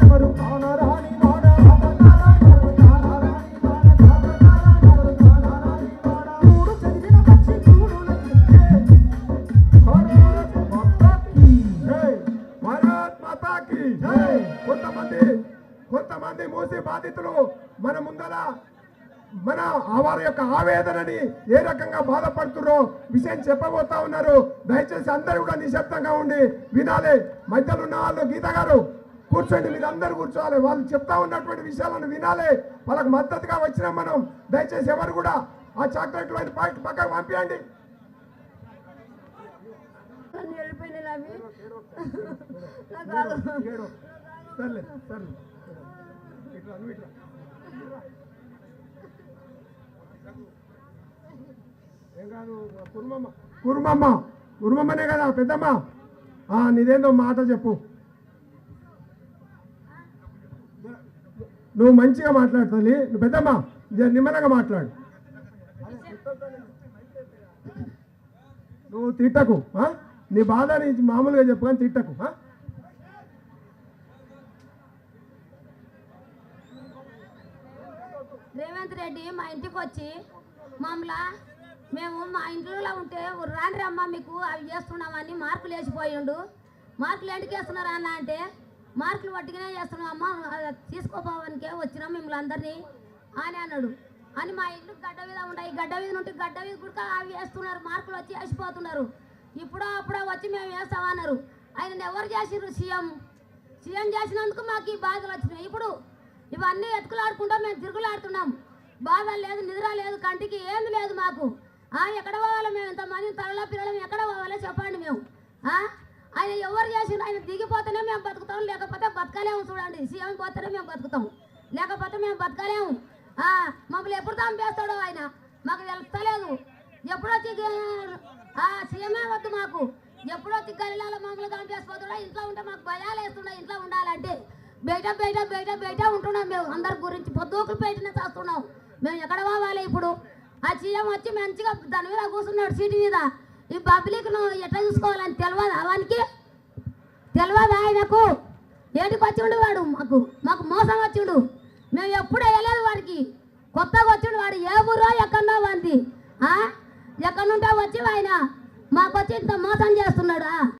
ఎవరు కానరాని వాడ ఎవరు కానరాని వాడ ఎవరు కానరాని వాడ చూడు చదివిన పక్షి చూడు భారత్ మాతాకి కొంతమంది కొంతమంది మూసి బాధితులు మన ముందర మన వారి యొక్క ఆవేదనని ఏ రకంగా బాధపడుతున్నారో విషయం చెప్పబోతా ఉన్నారు దయచేసి అందరూ కూడా నిశ్శబ్దంగా ఉండి వినాలి మధ్యలో ఉన్న వాళ్ళు గీత గారు కూర్చోండి మీరు అందరూ కూర్చోవాలి వాళ్ళు చెప్తా ఉన్నటువంటి విషయాలను వినాలి వాళ్ళకి మద్దతుగా వచ్చినాం మనం దయచేసి ఎవరు కూడా ఆ చాక్లెట్ వైన్ పాయింట్ పక్కకు పంపించండి నన్ను వెళ్ళిపోయినాయి అవి నాకు ఆగు. సర్లే సర్లే ఇట్లా నువ్వు ఇట్లా ఏం కాదు కుర్మమ్మ కుర్మమ్మ కుర్మమ్మనే కదా పెద్దమ్మ ఆ, నీదేందో మాట చెప్పు నువ్వు మంచిగా మాట్లాడుతుంది నువ్వు పెద్దమ్మ జర నిమ్మలంగా మాట్లాడు నువ్వు తిట్టకు ఆ? నీ బాధ నీ మామూలుగా చెప్పు కానీ తిట్టకు ఆ? రేవంత్ రెడ్డి మా ఇంటికి వచ్చి మమ్మల్ని మేము మా ఇంట్లో ఉంటే రాండి రమ్మ మీకు అవి చేస్తున్నామని మార్కులు వేసిపోయిండు మార్కులు ఎందుకు వేస్తున్నారా అన్న అంటే మార్కులు పట్టుకునే చేస్తున్నాం అమ్మ అది తీసుకోపోవడానికే వచ్చినాం మిమ్మల్ని అందరినీ అని అన్నాడు అని మా ఇల్లు గడ్డ మీద ఉన్నాయి గడ్డ మీద నుండి గడ్డ మీద కూడా అవి వేస్తున్నారు మార్కులు వచ్చి వేసిపోతున్నారు ఇప్పుడో అప్పుడో వచ్చి మేము వేస్తామన్నారు ఆయన ఎవరు చేసిర్రు సీఎం సీఎం చేసినందుకు మాకు ఈ బాధలు వచ్చినాయి ఇప్పుడు ఇవన్నీ ఎత్తుకులాడుకుంటా మేము తిరుగులాడుతున్నాం బాధ లేదు నిద్ర లేదు కంటికి ఏమి లేదు మాకు ఆ, ఎక్కడ పోవాలి మేము ఇంతమంది తలలో పిల్లలు ఎక్కడ పోవాలో చెప్పండి మేము ఆ? ఆయన ఎవరు చేసిన ఆయన దిగిపోతేనే మేము బతుకుతాం లేకపోతే బతకలేము చూడండి సీఎం పోతేనే మేము బతుకుతాం లేకపోతే మేము బతకలేము ఆ, మమ్మల్ని ఎప్పుడు చంపేస్తాడో ఆయన మాకు తెలుస్తలేదు ఎప్పుడు వచ్చి గే- ఆ సీఎమే వద్దు మాకు ఎప్పుడు వచ్చి గల్లీలలో మమ్మల్ని చంపేసిపోతాడో ఇంట్లో ఉంటే మాకు భయాలు వేస్తున్నాయి ఇంట్లో ఉండాలంటే బయట బయట బయట బయట ఉంటున్నాం మేము అందరి గురించి పొద్దుకులు బయటనే చేస్తున్నాం మేము ఎక్కడ పోవాలి ఇప్పుడు ఆ సీఎం వచ్చి మంచిగా దాని మీద కూర్చున్నాడు సీటు మీద ఈ పబ్లిక్ను ఎట్లా చూసుకోవాలని తెలియదు అవనికి తెలియదు ఆయనకు ఏటికి వచ్చిండు వాడు మాకు మాకు మోసం వచ్చిండు మేము ఎప్పుడు వేయలేదు వాడికి కొత్తగా వచ్చిండు వాడు ఏ ఊరో ఎక్కడో వంది ఎక్కడి నుంటో వచ్చి ఆయన మాకు వచ్చి ఇంత మోసం చేస్తున్నాడా